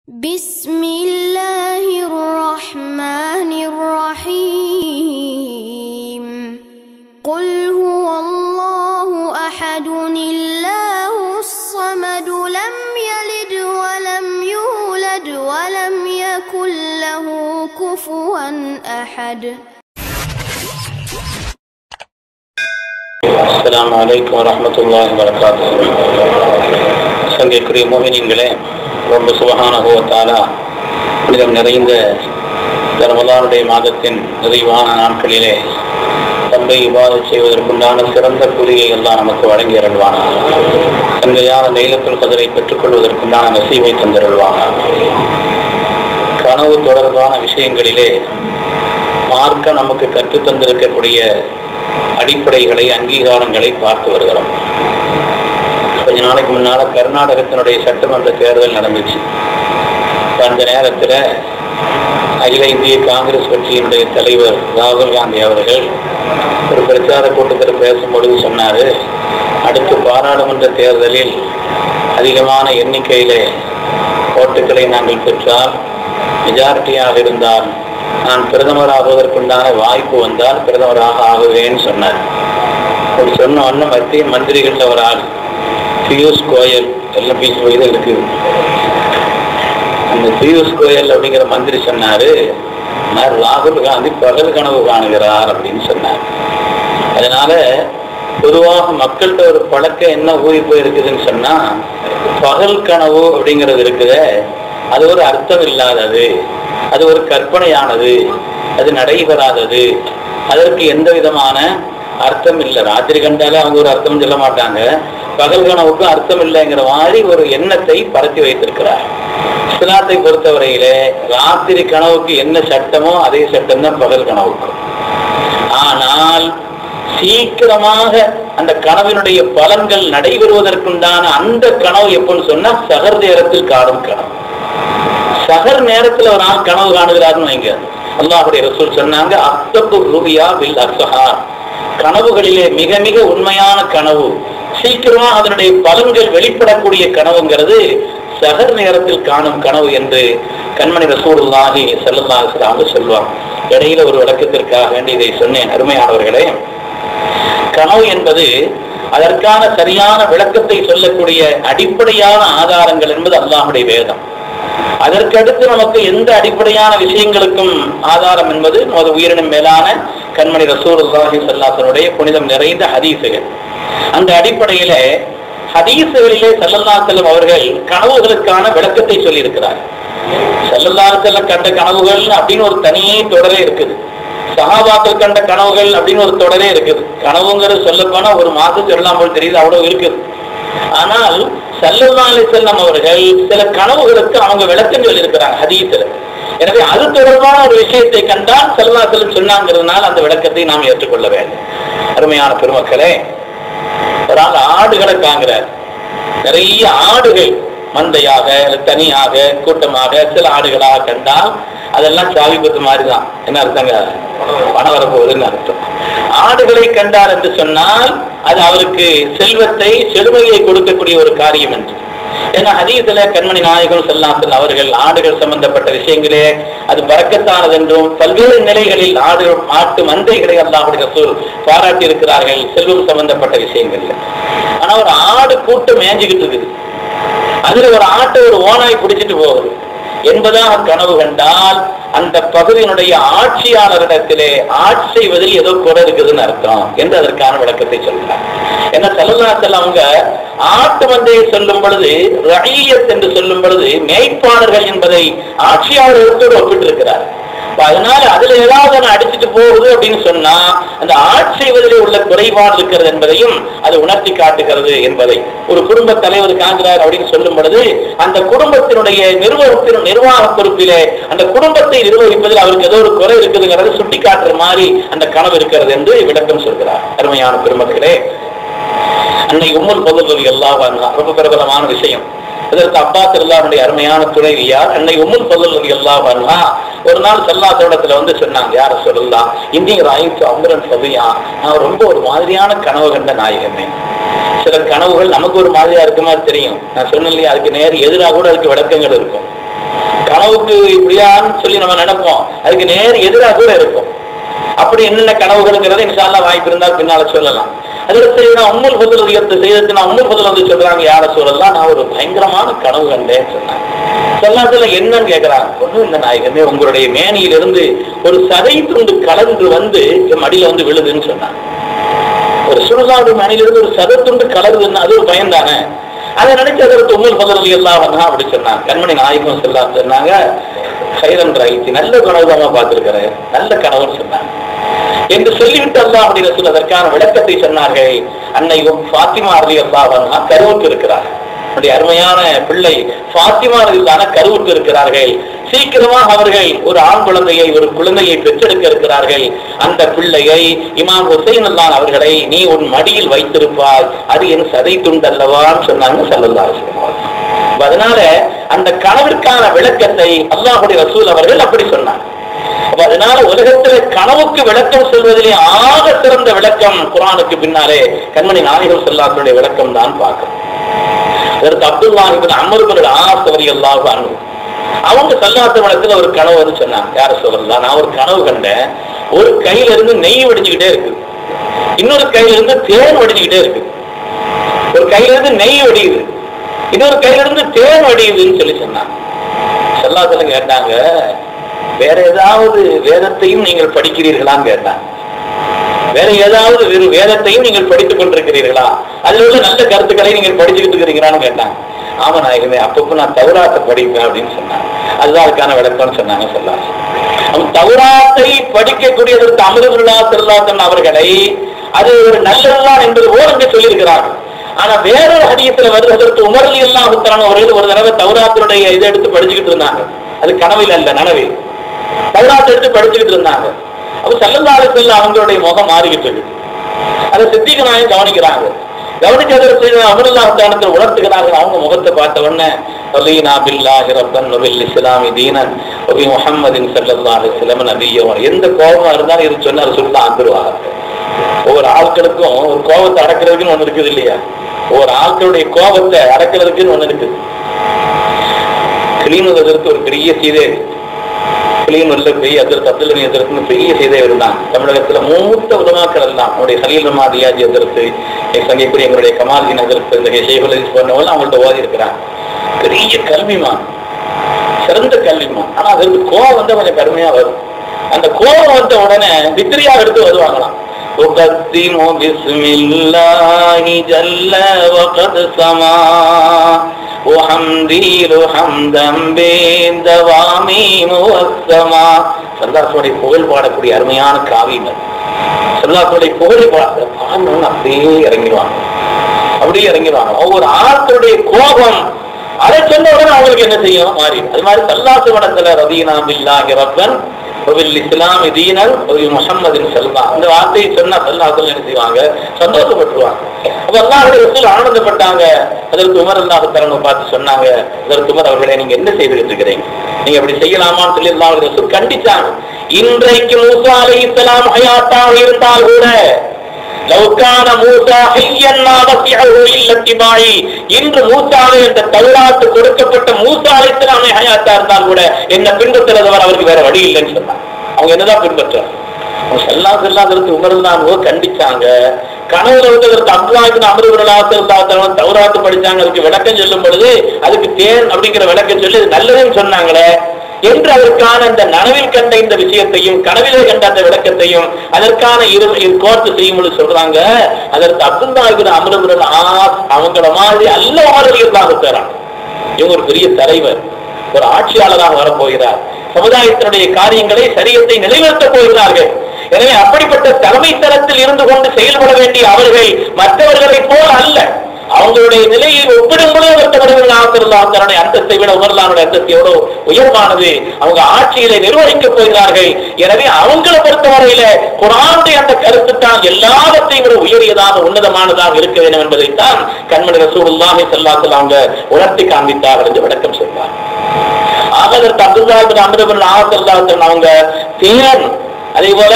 بسم الله الرحمن الرحيم قل هو الله احد الله الصمد لم يلد ولم يولد ولم يكن له كفوا احد அஸ்ஸலாமு அலைக்கும் வரஹ்மத்துல்லாஹி வரகாத்துஹு சங்கைக்குரிய மோகினிங்களே ரொம்ப சுபஹானஹு வ தஆலா புனிதம் நிறைந்த இந்த ரமலானுடைய மாதத்தின் நிறைவான நாட்களிலே தந்தை இவ்வாறு செய்வதற்குண்டான சிறந்த கூலியை எல்லாம் நமக்கு வழங்கி அருள்வானாக சங்கையான லைலத்துல் கதரை பெற்றுக்கொள்வதற்குண்டான நசீவை தந்தருள்வானாக கனவு தொடர்பான விஷயங்களிலே மார்க்க நமக்கு கற்றுத் தந்திருக்கக்கூடிய அடிப்படைகளை அங்கீகாரங்களை பார்த்து வருகிறோம் கொஞ்ச நாளைக்கு முன்னால கர்நாடகத்தினுடைய சட்டமன்ற தேர்தல் நடந்துச்சு இப்ப அந்த நேரத்துல அகில இந்திய காங்கிரஸ் கட்சியினுடைய தலைவர் ராகுல் காந்தி அவர்கள் ஒரு பிரச்சார கூட்டத்தில் பேசும்பொழுது சொன்னாரு அடுத்த பாராளுமன்ற தேர்தலில் அதிகமான எண்ணிக்கையிலே ஓட்டுகளை நாங்கள் பெற்றால் மெஜாரிட்டியாக இருந்தால் நான் பிரதமராகுவதற்குண்டான வாய்ப்பு வந்தால் பிரதமராக ஆகுவேன்னு சொன்னார் அப்படி சொன்ன உடனே மத்திய மந்திரிகள்ல ஒரு ஆள் பியூஷ் கோயல் எல்லாம் பீஸ் இது இருக்குது அந்த பியூஷ் கோயல் அப்படிங்கிற மந்திரி சொன்னாரு நான் ராகுல் காந்தி பகல் கனவு காணுகிறார் அப்படின்னு சொன்னார் அதனால பொதுவாக மக்கள்கிட்ட ஒரு பழக்கம் என்ன ஊறி போயிருக்குதுன்னு சொன்னா பகல் கனவு அப்படிங்கிறது இருக்குதே அது ஒரு அர்த்தம் இல்லாதது அது ஒரு கற்பனையானது அது நடைபெறாதது அதற்கு எந்த விதமான அர்த்தம் இல்லை ராத்திரி கண்டாலே அவங்க ஒரு அர்த்தம் சொல்ல மாட்டாங்க பகல் கனவுக்கும் அர்த்தம் இல்லைங்கிற மாதிரி ஒரு எண்ணத்தை பரத்தி வைத்திருக்கிறார் இஸ்லாத்தை பொறுத்தவரையிலே ராத்திரி கனவுக்கு என்ன சட்டமோ அதே சட்டம் தான் பகல் கனவுக்கு ஆனால் சீக்கிரமாக அந்த கனவினுடைய பலன்கள் நடைபெறுவதற்குண்டான அந்த கனவு எப்படின்னு சொன்னா சகர் நேரத்தில் காணும் கனவு சகர் நேரத்துல ஒரு நாள் கனவு காணுகிறாருன்னு வைங்க அல்லாஹுடைய ரசூல் சொன்னாங்க அத்தப்பு ரூபியா வில் அசஹார் கனவுகளிலே மிக மிக உண்மையான கனவு சீக்கிரமா அதனுடைய பலன்கள் வெளிப்படக்கூடிய கனவுங்கிறது சகர் நேரத்தில் காணும் கனவு என்று கண்மணி ரசூலுல்லாஹி செல்லல்லாஹு சொல்லுவாங்க இடையில ஒரு விளக்கத்திற்காக வேண்டி இதை சொன்னேன் அருமையானவர்களே கனவு என்பது அதற்கான சரியான விளக்கத்தை சொல்லக்கூடிய அடிப்படையான ஆதாரங்கள் என்பது அல்லாஹுடைய வேதம் அதற்கடுத்து நமக்கு எந்த அடிப்படையான விஷயங்களுக்கும் ஆதாரம் என்பது நமது உயிரினும் மேலான கண்மணி ரசூலுல்லாஹி சல்லாசனுடைய புனிதம் நிறைந்த ஹதீசுகள் அந்த அடிப்படையில ஹதீசுகளிலே சல்லல்லா செல்லம் அவர்கள் கனவுகளுக்கான விளக்கத்தை சொல்லியிருக்கிறார் சல்லல்லா செல்லம் கண்ட கனவுகள் அப்படின்னு ஒரு தனியே தொடரே இருக்குது சகாபாக்கள் கண்ட கனவுகள் அப்படின்னு ஒரு தொடரே இருக்குது கனவுங்கிறது சொல்லப்போனா ஒரு மாசம் சொல்லலாம் போல் தெரியுது அவ்வளவு இருக்குது ஆனால் சல்லல்லா அலி செல்லம் அவர்கள் சில கனவுகளுக்கு அவங்க விளக்கம் சொல்லியிருக்கிறாங்க ஹதீஸ்ல எனவே அது தொடர்பான ஒரு விஷயத்தை கண்டால் சல்லா செல்லம் சொன்னாங்கிறதுனால அந்த விளக்கத்தை நாம் ஏற்றுக்கொள்ள வேண்டும் அருமையான பெருமக்களே ஒரு ஆள் ஆடுகளை காங்கிறார் நிறைய ஆடுகள் மந்தையாக தனியாக கூட்டமாக சில ஆடுகளாக கண்டால் அதெல்லாம் சாவி பத்து மாதிரி தான் என்ன அர்த்தங்க பணம் வரப்போகுதுன்னு அர்த்தம் ஆடுகளை கண்டார் என்று சொன்னால் அது அவருக்கு செல்வத்தை செழுமையை கொடுக்கக்கூடிய ஒரு காரியம் என்று ஏன்னா ஹதீஸ்ல கண்மணி நாயகம் செல்லாசல் அவர்கள் ஆடுகள் சம்பந்தப்பட்ட விஷயங்களே அது பறக்கத்தானது என்றும் பல்வேறு நிலைகளில் ஆடு ஆட்டு மந்தைகளை அல்லாஹுடைய சொல் பாராட்டி இருக்கிறார்கள் செல்வம் சம்பந்தப்பட்ட விஷயங்கள்ல ஆனா ஒரு ஆடு கூட்டம் மேய்ஞ்சுக்கிட்டு இருக்குது அதுல ஒரு ஆட்டை ஒரு ஓனாய் பிடிச்சிட்டு போகுது என்பதாக கனவு கண்டால் அந்த பகுதியினுடைய ஆட்சியாளரிடத்திலே ஆட்சி செய்வதில் ஏதோ குறை இருக்குதுன்னு அர்த்தம் என்று அதற்கான விளக்கத்தை சொல்கிறார் என்ன செல்லநாத்தில் அவங்க ஆட்டு மந்தையை சொல்லும் பொழுது ரயியத் என்று சொல்லும் பொழுது மேய்ப்பாளர்கள் என்பதை ஆட்சியாளர்களோடு ஒப்பிட்டிருக்கிறார் அதனால அதுல ஏதாவது அடிச்சுட்டு போகுது அப்படின்னு சொன்னா அந்த ஆட்சி செய்வதிலே உள்ள குறைபாடு இருக்கிறது என்பதையும் அது உணர்த்தி காட்டுகிறது என்பதை ஒரு குடும்ப தலைவர் காண்கிறார் அப்படின்னு சொல்லும் பொழுது அந்த குடும்பத்தினுடைய நிர்வாகத்தின் நிர்வாக பொறுப்பிலே அந்த குடும்பத்தை நிர்வகிப்பதில் அவருக்கு ஏதோ ஒரு குறை இருக்குதுங்கிறத சுட்டி காட்டுற மாதிரி அந்த கனவு இருக்கிறது என்று விளக்கம் சொல்கிறார் அருமையான பெருமக்களே அன்னை உம்முல் பொதுவதி எல்லாம் ரொம்ப பிரபலமான விஷயம் இதற்கு அப்பா திருல்லாருடைய அருமையான துணைவியார் அன்னை உம்முல் பொதுவதி எல்லாம் ஒரு நாள் செல்லாத்தோடத்துல வந்து சொன்னாங்க யார சொல்லலாம் இந்திய ராயித்து அமரன் சபையா நான் ரொம்ப ஒரு மாதிரியான கனவு கண்ட நாயகமே சில கனவுகள் நமக்கு ஒரு மாதிரியா இருக்க மாதிரி தெரியும் நான் சொன்னேன் இல்லையா அதுக்கு நேர் எதிராக கூட அதுக்கு விளக்கங்கள் இருக்கும் கனவுக்கு இப்படியான்னு சொல்லி நம்ம நினைப்போம் அதுக்கு நேர் எதிராக கூட இருக்கும் அப்படி என்னென்ன கனவுகள்ங்கிறத இன்ஷால்லா வாய்ப்பு இருந்தால் பின்னால சொல்லலாம் அதுல சரி நான் உம்முல் ஃபதுல் உயர்த்து செய்யறதுக்கு நான் உம்முல் ஃபதுல் வந்து சொல்றாங்க யார சொல்லலாம் நான் ஒரு பயங்கரமான கனவு கண்டேன்னு சொன்னாங்க சொல்லாதுல என்னன்னு கேக்குறாங்க ஒண்ணும் இல்ல நாயகமே உங்களுடைய மேனியிலிருந்து ஒரு சதை துண்டு கலந்து வந்து என் மடியில வந்து விழுதுன்னு சொன்னாங்க ஒரு சுடுகாடு மேனிலிருந்து ஒரு சதை துண்டு கலருதுன்னு அது ஒரு பயம் தானே அதை நினைச்சு அதற்கு உம்முல் ஃபதுல் எல்லாம் வந்தா அப்படி சொன்னாங்க கண்மணி நாயகம் செல்லாம் சொன்னாங்க சைரன் ராயிச்சு நல்ல கனவு தான் பார்த்திருக்கிறேன் நல்ல கனவுன்னு சொன்னாங்க என்று சொல்லிவிட்டு அல்லாஹ் அப்படி ரசூல் அதற்கான விளக்கத்தை சொன்னார்கள் அன்னையும் ஃபாத்திமா அலி அல்லாஹ் கருவுக்கு இருக்கிறார் நம்முடைய அருமையான பிள்ளை ஃபாத்திமா ரலியல்லாஹு கருவுக்கு இருக்கிறார்கள் சீக்கிரமாக அவர்கள் ஒரு ஆண் குழந்தையை ஒரு குழந்தையை பெற்றெடுக்க இருக்கிறார்கள் அந்த பிள்ளையை இமாம் ஹுசைன் அல்லான் அவர்களை நீ உன் மடியில் வைத்திருப்பாய் அது என் சதை துண்டல்லவான்னு சொன்னாங்க சல்லல்லாஹு அலைஹி வஸல்லம் அதனால அந்த கனவிற்கான விளக்கத்தை அல்லாஹுடைய ரசூல் அவர்கள் அப்படி சொன்னாங்க அப்ப அதனால உலகத்துல கனவுக்கு விளக்கம் சொல்வதிலே ஆக சிறந்த விளக்கம் குரானுக்கு பின்னாலே கண்மணி நாயகம் செல்லாத்துடைய விளக்கம் தான் பார்க்கணும் அதற்கு அப்துல்லாஹிபின் அமருபன் ஆசவரி அல்லாஹ் அனு அவங்க சல்லாத்த வளத்துல ஒரு கனவு வந்து சொன்னாங்க யார சொல்லலாம் நான் ஒரு கனவு கண்டேன் ஒரு கையில இருந்து நெய் வடிஞ்சுக்கிட்டே இருக்கு இன்னொரு கையில இருந்து தேன் வடிஞ்சுக்கிட்டே இருக்கு ஒரு கையில இருந்து நெய் வடியுது இன்னொரு கையில இருந்து தேன் வடியுதுன்னு சொல்லி சொன்னாங்க சொல்லாத்துல கேட்டாங்க வேற ஏதாவது வேதத்தையும் நீங்கள் படிக்கிறீர்களான்னு கேட்டாங்க வேற ஏதாவது வேறு வேதத்தையும் நீங்கள் படித்துக் கொண்டிருக்கிறீர்களா அதுல உள்ள நல்ல கருத்துக்களை நீங்கள் படிச்சுக்கிட்டு இருக்கிறீங்களான்னு கேட்டாங்க ஆமா நாயகமே அப்பப்போ நான் தௌராத்தை படிப்பேன் அப்படின்னு சொன்னாங்க அதுதான் அதுக்கான விளக்கம்னு சொன்னாங்க சொல்லாங்க அவன் தௌராத்தை படிக்கக்கூடியதற்கு அமிர்துல்லா திருல்லாத்தன் அவர்களை அது ஒரு நல்லதுதான் என்பது ஓரங்க சொல்லியிருக்கிறார்கள் ஆனா வேறொரு ஹதீஸ்ல வருவதற்கு உமரலி எல்லாம் ஒரு ஒரு தடவை தௌராத்தினுடைய இதை எடுத்து படிச்சுக்கிட்டு இருந்தாங்க அது கனவில் அல்ல நனவில் தௌராத்தை எடுத்து படிச்சுக்கிட்டு இருந்தாங்க அப்ப செல்லந்தாறு செல்ல அவங்களுடைய முகம் மாறிக்கிட்டு இருக்கு அதை சித்திக நாயம் கவனிக்கிறாங்க கவனிச்சதற்கு அமிர்தாஸ்தானத்தில் உணர்த்துகிறார்கள் அவங்க முகத்தை பார்த்த உடனே ரலீனா பில்லாஹி ரப்பன் வபில் இஸ்லாமி தீனன் வபி முஹம்மதின் ஸல்லல்லாஹு அலைஹி வஸல்லம் நபியவன் எந்த கோபமா இருந்தாலும் இது சொன்னார் சொல்லலாம் வந்துருவாங்க ஒவ்வொரு ஆட்களுக்கும் ஒரு கோபத்தை அடக்கிறதுக்குன்னு ஒண்ணு இருக்குது இல்லையா ஒவ்வொரு ஆட்களுடைய கோபத்தை அடக்கிறதுக்குன்னு ஒண்ணு இருக்குது கிளீனுவதற்கு ஒரு பெரிய சீதே கிளீனூர்ல பெரிய அதிர்த்து அப்துல்லி அதிர்த்துன்னு பெரிய சீதை இருந்தான் தமிழகத்துல மூத்த உலமாக்கள் எல்லாம் நம்முடைய சலீல் ரமாதியாஜி அதிர்த்து சங்கைக்குரிய எங்களுடைய கமால்தீன் அதிர்த்து இந்த ஷேகுல் பண்ணவங்க அவங்கள்ட்ட ஓதி இருக்கிறாங்க பெரிய கல்விமான் சிறந்த கல்விமான் ஆனா அதற்கு கோபம் வந்து கொஞ்சம் கடுமையா வரும் அந்த கோபம் வந்த உடனே வித்திரியா எடுத்து வருவாங்களாம் أقدم بسم الله جل وقد سما وحمدي حمدا بالدوام موسما சல்லாசுடைய புகழ் பாடக்கூடிய அருமையான காவியம் அது சல்லாசுடைய புகழ் பாட பாடணும்னு அப்படியே இறங்கிடுவாங்க அப்படியே இறங்கிடுவாங்க ஒவ்வொரு ஆட்களுடைய கோபம் அதை சொன்ன உடனே அவங்களுக்கு என்ன செய்யும் மாறி அது மாதிரி சல்லாசு வனத்துல ரதீனா பில்லாஹி ரப்பன் ஒவில் இஸ்லாம் தீனல் ஒரு முகம்மதின் செல்வா இந்த வார்த்தையை சொன்னா சல்லாசல் என்ன செய்வாங்க சந்தோஷப்பட்டுருவாங்க அப்ப அல்லாஹுடைய ரசூல் ஆனந்தப்பட்டாங்க அதற்கு உமர் அல்லாஹ் தரங்க பார்த்து சொன்னாங்க அதற்கு உமர் அவர்களே நீங்க என்ன செய்துகிட்டு இருக்கிறீங்க நீங்க அப்படி செய்யலாமான்னு சொல்லி அல்லாஹ் ரசூல் கண்டிச்சாங்க இன்றைக்கு மூசா அலை இஸ்லாம் ஹயாத்தாக இருந்தால் கூட லவ்கான மூசா ஹையன் நாவசியஹு இல்ல திபாயி இன்று மூசாவை இந்த தௌராத்து கொடுக்கப்பட்ட மூசா அலைஹிஸ்ஸலாமை ஹயாத்தா இருந்தால் கூட என்ன பின்பற்றுறதவர் அவருக்கு வேற வழி இல்லைன்னு சொன்னாங்க அவங்க என்னதான் பின்பற்றாங்க அவங்க செல்லா செல்லாதற்கு உமர்ந்தாங்க கண்டிச்சாங்க கனவுல வந்து அதற்கு அப்துல்லாஹின் அமருவர்களாக தௌராத்து படிச்சாங்க அதுக்கு விளக்கம் சொல்லும் பொழுது அதுக்கு தேன் அப்படிங்கிற விளக்கம் சொல்லி அது நல்லதுன்னு சொன்னாங்களே என்று அதற்கான அந்த நனவில் கண்ட இந்த விஷயத்தையும் கனவிலே கண்ட அந்த விளக்கத்தையும் அதற்கான இரு இரு கோர்த்து செய்யும் பொழுது சொல்றாங்க அதற்கு அப்துல்லாஹின் அமருவர்கள் அவங்கள மாதிரி அல்ல வாழ்க்கையாக தராங்க இவங்க ஒரு பெரிய தலைவர் ஒரு ஆட்சியாளராக வரப்போகிறார் சமுதாயத்தினுடைய காரியங்களை சரியத்தை நிலைநிறுத்தப் போகிறார்கள் எனவே அப்படிப்பட்ட தலைமை தரத்தில் இருந்து கொண்டு செயல்பட வேண்டிய அவர்கள் மற்றவர்களைப் போல அல்ல அவங்களுடைய நிலையை ஒப்பிடும் பொழுது மற்றவர்கள் ஆசிரியர்களுடைய அந்தஸ்தை விட உமர்லானுடைய அந்தஸ்தை எவ்வளவு உயர்வானது அவங்க ஆட்சியிலே நிர்வகிக்கப் போகிறார்கள் எனவே அவங்களை பொறுத்தவரையில குரானுடைய அந்த கருத்து தான் எல்லாவற்றையும் விட உயரியதாக உன்னதமானதாக இருக்க வேண்டும் என்பதைத்தான் கண்மணி ரசூலுல்லாஹி ஸல்லல்லாஹு அவங்க உணர்த்தி காண்பித்தார்கள் என்று விளக்கம் சொல்வார் ஆக அதற்கு அப்துல்லாஹின் அமிர்தபுல் ஆசல்லாத்தன் அவங்க தேன் அதே போல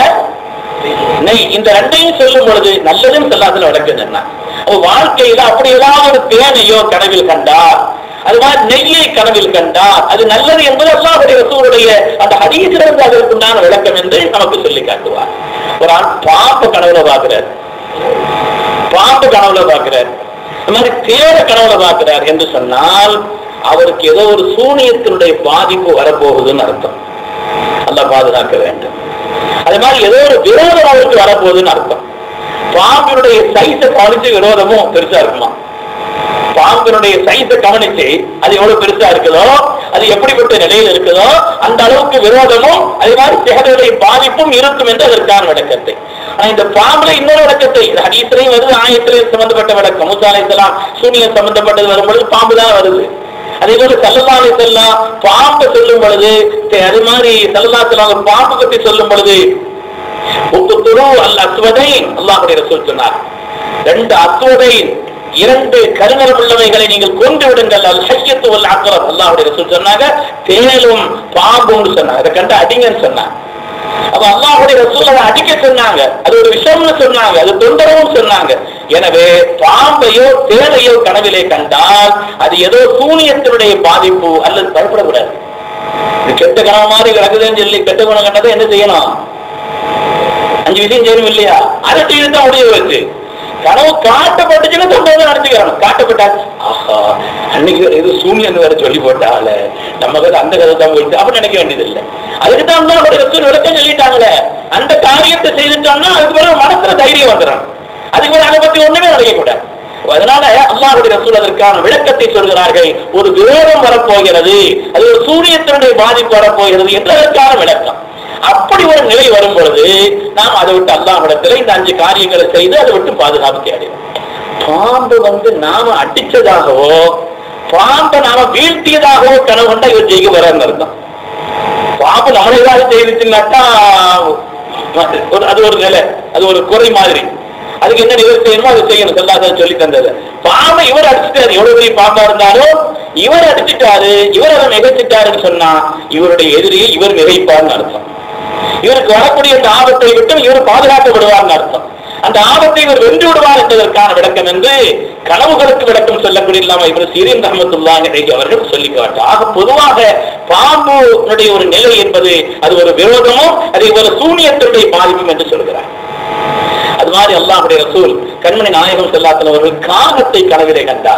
நெய் இந்த ரெண்டையும் சொல்லும் பொழுது நல்லதும் சொல்லாதுல விளக்குது என்ன அப்ப வாழ்க்கையில அப்படி ஏதாவது ஒரு தேனையோ கனவில் கண்டார் அது மாதிரி நெய்யை கனவில் கண்டார் அது நல்லது என்பது அல்லாஹுடைய ரசூலுடைய அந்த ஹதீஸிலிருந்து அதற்குண்டான விளக்கம் என்று நமக்கு சொல்லி காட்டுவார் ஒரு ஆள் பாம்பு கனவுல பார்க்கிறார் பாம்பு கனவுல பார்க்கிறார் இந்த மாதிரி தேர கனவுல பார்க்கிறார் என்று சொன்னால் அவருக்கு ஏதோ ஒரு சூனியத்தினுடைய பாதிப்பு வரப்போகுதுன்னு அர்த்தம் அல்லாஹ் பாதுகாக்க வேண்டும் அதே மாதிரி ஏதோ ஒரு விரோதம் அவருக்கு வரப்போகுதுன்னு அர்த்தம் பாம்பினுடைய சைஸை கவனிச்சு விரோதமும் பெருசா இருக்குமா பாம்பினுடைய சைஸை கவனிச்சு அது எவ்வளவு பெருசா இருக்குதோ அது எப்படிப்பட்ட நிலையில் இருக்குதோ அந்த அளவுக்கு விரோதமும் அதே மாதிரி சேகருடைய பாதிப்பும் இருக்கும் என்று அதற்கான விளக்கத்தை ஆனா இந்த பாம்புல இன்னொரு விளக்கத்தை இது ஹதீஸ்லயும் வருது ஆயத்திலையும் சம்பந்தப்பட்ட விளக்கம் மூசாலை செல்லாம் சூனியம் சம்பந்தப்பட்டது வரும்பொழுது பாம்பு தான் வருது அதே போல சல்லல்லாஹு செல்லாம் பாம்பு சொல்லும் பொழுது தே- அது மாதிரி சல்லல்லா செல்லாம் பாம்பு பற்றி சொல்லும் பொழுது உக்குத்துரு அல் அஸ்வதைன் அல்லாஹுடைய ரசூல் சொன்னார் ரெண்டு அஸ்வதைன் இரண்டு கருநரம் உள்ளவைகளை நீங்கள் கொண்டு விடுங்கள் அல் ஹையத்து வல் அக்ரம் அல்லாஹுடைய ரசூல் சொன்னாங்க தேலும் பாம்புன்னு சொன்னாங்க அதை கண்டு அடிங்கன்னு சொன்னாங்க அப்ப அல்லாஹுடைய ரசூல் அதை அடிக்க சொன்னாங்க அது ஒரு விஷயம்னு சொன்னாங்க அது தொந்தரவும் சொன்னாங்க எனவே பாம்பையோ தேலையோ கனவிலே கண்டால் அது ஏதோ சூனியத்தினுடைய பாதிப்பு அல்லது பயப்படக்கூடாது இது கெட்ட கனவு மாதிரி கிடக்குதுன்னு சொல்லி கெட்ட குணம் கண்டதை என்ன செய்யணும் அஞ்சு விஷயம் செய்யணும் இல்லையா அதை செய்து தான் முடிவு வச்சு கனவு காட்டப்பட்டுச்சுன்னு தொண்டை நடத்திக்கிறோம் காட்டப்பட்டா ஆஹா அன்னைக்கு இது சூனியன் வேற சொல்லி போட்டால நம்ம கதை அந்த கதை தான் போயிட்டு அப்படி நினைக்க வேண்டியது இல்லை அதுக்கு தான் தான் அவருடைய ரசூல் விளக்கம் சொல்லிட்டாங்களே அந்த காரியத்தை செய்துட்டோம்னா அதுக்கு பிறகு மனசுல தைரியம் வந்துடும் அதுக்கு பிறகு அதை பத்தி ஒண்ணுமே நினைக்கக்கூடாது அதனால அல்லாஹுடைய ரசூல் அதற்கான விளக்கத்தை சொல்கிறார்கள் ஒரு விரோதம் வரப்போகிறது அது ஒரு சூரியத்தினுடைய பாதிப்பு வரப்போகிறது என்று அதற்கான விளக்கம் அப்படி ஒரு நிலை வரும் பொழுது நாம் அதை விட்டு அல்லாஹ்விடத்தில் இந்த அஞ்சு காரியங்களை செய்து அதை விட்டு பாதுகாப்பு தேடிடும் பாம்பு வந்து நாம அடிச்சதாகவோ பாம்பை நாம வீழ்த்தியதாகவோ கனவு கொண்டா இவர் ஜெயிக்க வரான்னு அர்த்தம் பாம்பு நம்மளை ஏதாவது செய்துச்சுன்னாக்கா ஒரு அது ஒரு நிலை அது ஒரு குறை மாதிரி அதுக்கு என்ன நிவர்த்தி செய்யணுமோ அதை செய்யணும் செல்லாசன் சொல்லி தந்தது பாம்பை இவர் அடிச்சிட்டாரு எவ்வளவு பெரிய பாம்பா இருந்தாலும் இவர் அடிச்சிட்டாரு இவர் அதை மிகைச்சிட்டாருன்னு சொன்னா இவருடைய எதிரியை இவர் மிகைப்பார்னு அர்த்தம் இவருக்கு வரக்கூடிய அந்த ஆபத்தை விட்டு இவர் பாதுகாக்கப்படுவார்னு அர்த்தம் அந்த ஆபத்தை இவர் வென்று விடுவார் என்பதற்கான விளக்கம் என்று கனவுகளுக்கு விளக்கம் சொல்லக்கூடிய இல்லாம இவர் சீரியன் ரஹமத்துல்லாஹி அவர்கள் சொல்லி காட்டார் ஆக பொதுவாக பாம்புனுடைய ஒரு நிலை என்பது அது ஒரு விரோதமும் அது ஒரு சூனியத்தினுடைய பாதிப்பும் என்று சொல்கிறார் அது மாதிரி அல்லாஹுடைய ரசூல் கண்மணி நாயகம் செல்லாத்தன் அவர்கள் காகத்தை கனவிலே கண்டார்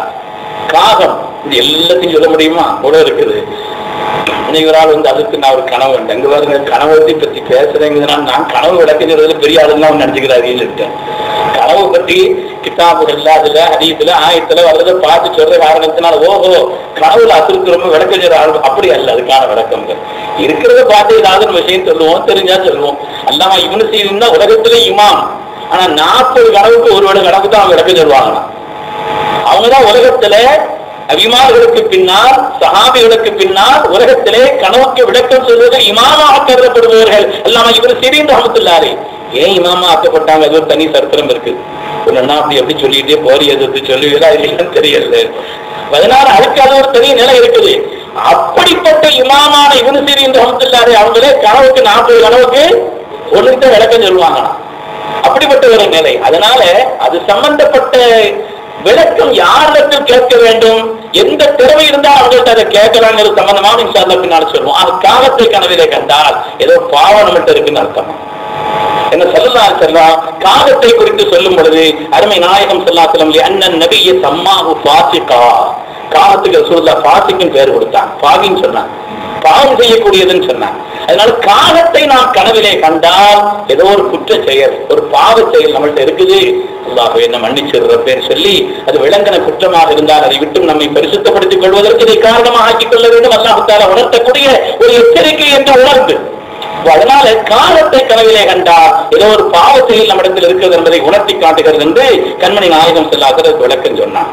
காகம் இது எல்லாத்தையும் சொல்ல முடியுமா கூட இருக்குது இன்னைக்கு ஒரு ஆள் வந்து அதுக்கு நான் ஒரு கனவு கண்டேன் எங்க பாருங்க கனவை பத்தி பேசுறேங்கிறதுனால நான் கனவு விளக்குறதுல பெரிய ஆளுலாம் நினைச்சுக்கிறாருன்னு இருக்கேன் கனவு பத்தி கிதாபுகள்ல அதுல ஹதீஸ்ல ஆயத்துல வர்றதை பார்த்து சொல்ற காரணத்தினால ஓஹோ கனவுல அசுருக்கு ரொம்ப விளக்கம் சொல்ற ஆள் அப்படி அல்ல அதுக்கான விளக்கங்கள் இருக்கிறத பார்த்து ஏதாவது ஒரு விஷயம் சொல்லுவோம் தெரிஞ்சா சொல்லுவோம் அல்லாம இவனு செய்திருந்தா உலகத்திலே இமாம் ஆனா நாற்பது கனவுக்கு ஒரு வேளை கணக்கு தான் அவங்க விளக்கம் சொல்லுவாங்க அவங்கதான் உலகத்துல அபிமார்களுக்கு பின்னால் சஹாபிகளுக்கு பின்னால் உலகத்திலே கனவுக்கு விளக்கம் சொல்வது இமாமாக கருதப்படுபவர்கள் அல்லாம இவர் சிறீந்து அமத்துள்ளாரு ஏன் இமாமா ஆக்கப்பட்டாங்க அது ஒரு தனி சரித்திரம் இருக்கு ஒன்னா அப்படி எப்படி சொல்லிட்டே போரி எதிர்த்து சொல்லுவீங்களா இல்லையான்னு தெரியல அதனால அதுக்கு அது ஒரு தனி நிலை இருக்குது அப்படிப்பட்ட இமாமான இவனு சிறீந்து அமத்துள்ளாரு அவங்களே கனவுக்கு நாற்பது கனவுக்கு ஒண்ணுக்கு விளக்கம் சொல்லுவாங்களாம் அப்படிப்பட்ட ஒரு நிலை அதனால அது சம்பந்தப்பட்ட விளக்கம் யாரிடத்தில் கேட்க வேண்டும் எந்த திறமை இருந்தால் அவங்கள்ட்ட அதை கேட்கலாங்கிறது சம்பந்தமாக இன்ஷால்ல பின்னால் சொல்லுவோம் அது காலத்தை கனவிலே கண்டால் ஏதோ பாவம் நம்மகிட்ட இருக்குன்னு அர்த்தம் என்ன சொல்லலாம் செல்லாம் காலத்தை குறித்து சொல்லும் பொழுது அருமை நாயகம் செல்லாசலம் அண்ணன் நபியை சம்மாவு பாசிகா காலத்துக்கு ரசூல்லா பாசிக்கும் பேர் கொடுத்தான் பாகின்னு சொன்னான் பாவம் செய்யக்கூடியதுன்னு சொன்னான் அதனால காலத்தை நாம் கனவிலே கண்டால் ஏதோ ஒரு குற்ற செயல் ஒரு பாவ செயல் நம்மள்ட்ட இருக்குது அல்லாஹ் என்ன மன்னிச்சிடுற பேர் சொல்லி அது விளங்கின குற்றமாக இருந்தால் அதை விட்டு நம்மை பரிசுத்தப்படுத்திக் கொள்வதற்கு இதை காரணமாக ஆக்கிக் கொள்ள வேண்டும் அல்லாஹால உணர்த்தக்கூடிய ஒரு எச்சரிக்கை என்று உணர்ந்து அதனால காலத்தை கனவிலே கண்டால் ஏதோ ஒரு பாவ செயல் நம்மிடத்தில் இருக்கிறது என்பதை உணர்த்தி காட்டுகிறது என்று கண்மணி நாயகம் செல்லாத விளக்கம் சொன்னான்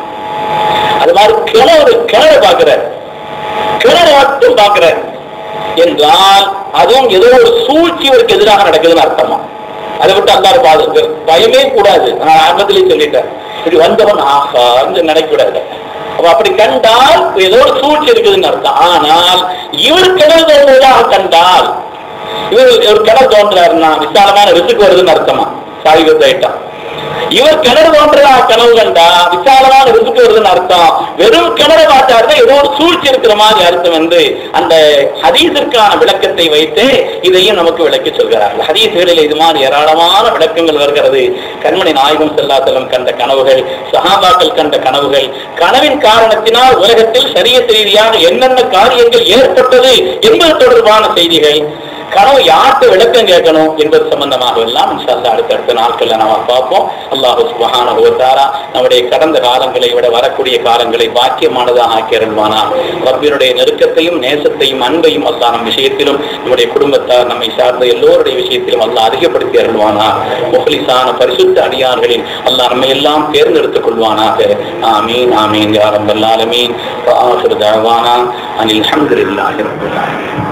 அது மாதிரி கிணறு கிணறு பார்க்கிறார் கிணறு மட்டும் பார்க்கிறார் என்றால் அதுவும் ஏதோ ஒரு சூழ்ச்சி இவருக்கு எதிராக நடக்குதுன்னு அர்த்தமா அதை விட்டு அல்லாரு பாதுக்கு பயமே கூடாது நான் ஆரம்பத்திலேயே சொல்லிட்டேன் இப்படி வந்தவன் ஆஹா நினைக்கூடாது அப்ப அப்படி கண்டால் ஏதோ ஒரு சூழ்ச்சி இருக்குதுன்னு அர்த்தம் ஆனால் இவர் கிணறு தோன்றுவதாக கண்டால் இவர் ஒரு கிணறு தோன்றாருன்னா விசாலமான ரிசுக்கு வருதுன்னு அர்த்தமா சாவிகத்தை ஐட்டம் இவர் கிணறு தோன்றதா கனவு கண்டா விசாலமான ரிசுக்கு வருதுன்னு அர்த்தம் வெறும் கிணறு பார்த்தாருன்னா ஏதோ ஒரு சூழ்ச்சி இருக்கிற மாதிரி அர்த்தம் வந்து அந்த ஹதீஸிற்கான விளக்கத்தை வைத்து இதையும் நமக்கு விளக்கி சொல்கிறார்கள் ஹதீஸ்களில் இது மாதிரி ஏராளமான விளக்கங்கள் வருகிறது கண்மணி நாயகம் செல்லாத்தலம் கண்ட கனவுகள் சஹாபாக்கள் கண்ட கனவுகள் கனவின் காரணத்தினால் உலகத்தில் சரிய ரீதியாக என்னென்ன காரியங்கள் ஏற்பட்டது என்பது தொடர்பான செய்திகள் கனவு யார்கிட்ட விளக்கம் கேட்கணும் என்பது சம்பந்தமாக எல்லாம் இன்ஷால்லா அடுத்தடுத்த நாட்கள்ல நாம பார்ப்போம் அல்லாஹு சுபஹானஹு வ தஆலா நம்முடைய கடந்த காலங்களை விட வரக்கூடிய காலங்களை பாக்கியமானதாக ஆக்கி அருள்வானா ரப்பினுடைய நெருக்கத்தையும் நேசத்தையும் அன்பையும் அல்லாஹ் நம் விஷயத்திலும் நம்முடைய குடும்பத்தார் நம்மை சார்ந்த எல்லோருடைய விஷயத்திலும் அல்லாஹ் அதிகப்படுத்தி அருள்வானா முஹ்லிஸான பரிசுத்த அடியார்களில் அல்லாஹ் நம்மை எல்லாம் தேர்ந்தெடுத்துக் கொள்வானாக ஆமீன் ஆமீன் யா ரப்பல் ஆலமீன் வ ஆகிரு தஅவானா அனில் ஹம்துலில்லாஹி ரப்பில் ஆலமீன்